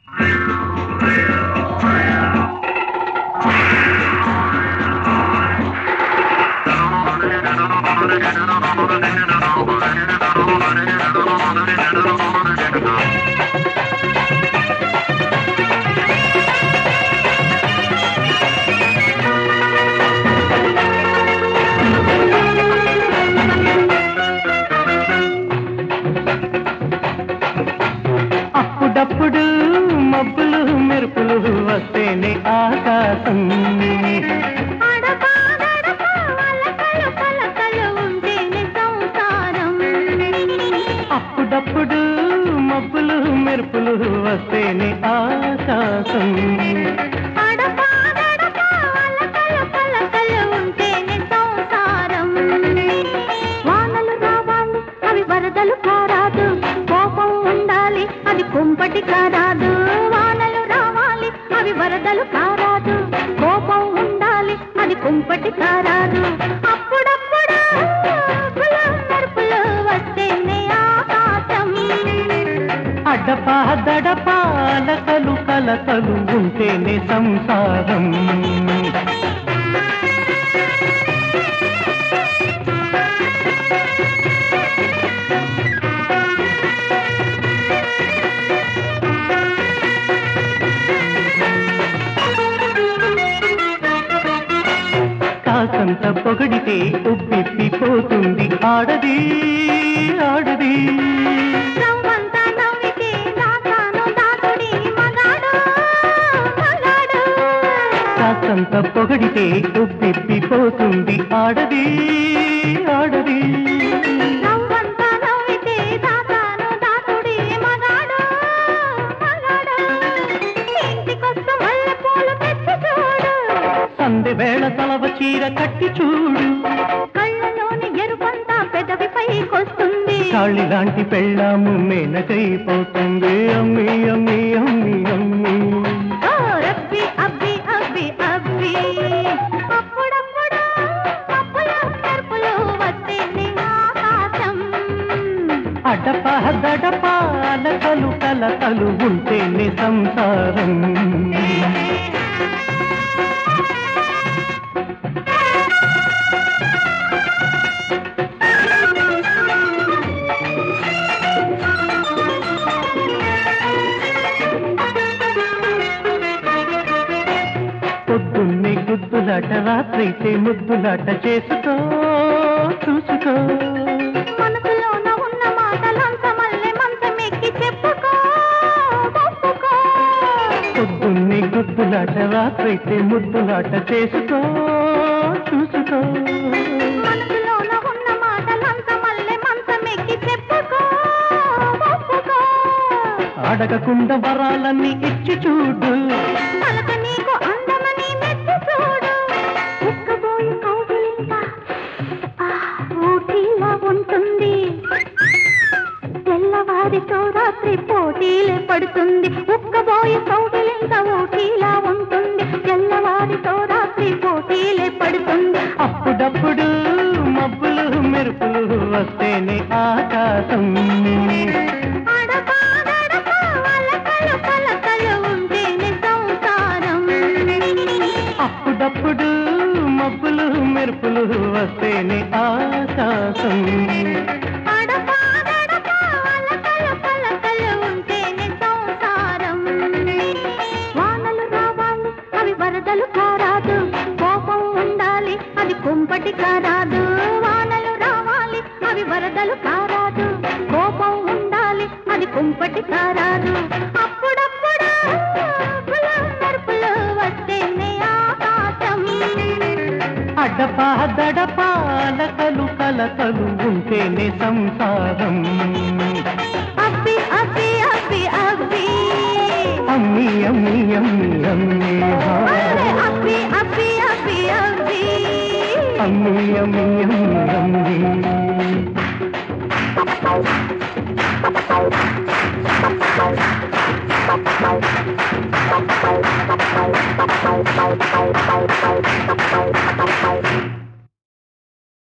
అప్పుడప్పుడు మబ్బులు మెరుపులు వస్తేనే ఆకాశం అడపా దడపా అలకలు పలకలు ఉంటేనే సంసారం అప్పుడప్పుడు మబ్బులు మెరుపులు వస్తేనే ఆకాశం అడపా దడపా అలకలు పలకలు ఉంటేనే సంసారం వానలు రావాలి అవి వరదలు కారాదు కోపం ఉండాలి అది కుంపటి కారాదు వానలు రావాలి అవి వరదలు కారాదు కోపం ఉండాలి అది కుంపటి కారాదు అప్పుడప్పుడు కులం మెరుపులు వస్తేనే ఆకాశం అడపా దడపా అలకలు కలకలు ఉంటేనే సంసారం కాసంత పొగడితే ఉబ్బిప్పిపోతుంది ఆడది ఆడది నవ్వంతా నవ్వితే దాచాను దాచుడి మగాడు మగాడు కాసంత పొగడితే ఉబ్బిప్పిపోతుంది ఆడది ఆడది నవ్వంతా నవ్వితే దాచాను దాచుడి మగాడు మగాడు ఇంటికొస్తు మల్లెపూలు తెచ్చి చూడు సందె వేళ తలవ చీర కట్టి చూడు కళ్ళలోని ఎరుపంతా పెదవిపైకొస్తుంది కాళి లాంటి పెళ్ళాము మేనకైపోతుంది అమ్మి అమ్మి అమ్మి అమ్మి ఓ రబ్బి అబ్బి అబ్బి అబ్బి అప్పుడప్పుడు అప్పుల మెరుపులు వస్తేనే ఆకాశం అడప దడప అలకలు కలకలు ఉంటేనే సంసారం పొద్దున్నే గుద్దులాట రాత్రైతే ముద్దులాట చేసుకో చూసుకో మనసులోన ఉన్న మాటలంత మల్లె మంచమెక్కి చెప్పుకో ఒప్పుకో పొద్దున్నే గుద్దులాట రాత్రైతే ముద్దులాట చేసుకో చూసుకో మనసులోన ఉన్న మాటలంత మల్లె మంచమెక్కి చెప్పుకో ఒప్పుకో అడగకుండా వరాలన్నీ ఇచ్చి చూడు పలక నీకు అందమని మెచ్చి చూడు ఉక్కబోయి కౌగిలింత ఆ, ఊటీలా ఉంటుంది తెల్లవారితో రాత్రి పోటీలే పడుతుంది ఉక్కబోయి కౌగిలింత ఊటీలా ఉంటుంది తెల్లవారితో రాత్రి పోటీలే పడుతుంది అప్పుడప్పుడు మబ్బులు మెరుపులు వస్తేనే ఆకాశం అడపా దడపా అలకలు పలకలు ఉంటేనే సంసారం అప్పుడప్పుడు మబ్బులు మెరుపులు వస్తేనే ఆకాశం అడపా దడపా అలకలు పలకలు ఉంటేనే సంసారం వానలు రావాలి అవి వరదలు కారాదు కోపం ఉండాలి అది కుంపటి కారాదు వానలు రావాలి అవి వరదలు కారాదు కోపం ఉండాలి అది కుంపటి కారాదు అప్పుడప్పుడు కులం మెరుపులు వస్తేనే ఆకాశం అడప దడప అలకలు కలకలు ఉంటేనే సంసారం అబ్బి అబ్బి అబ్బి అబ్బి అమ్మి అమ్మి అమ్మి అమ్మి హా. అబ్బి అబ్బి అబ్బి అబ్బి అమ్మి అమ్మి అమ్మి అమ్మి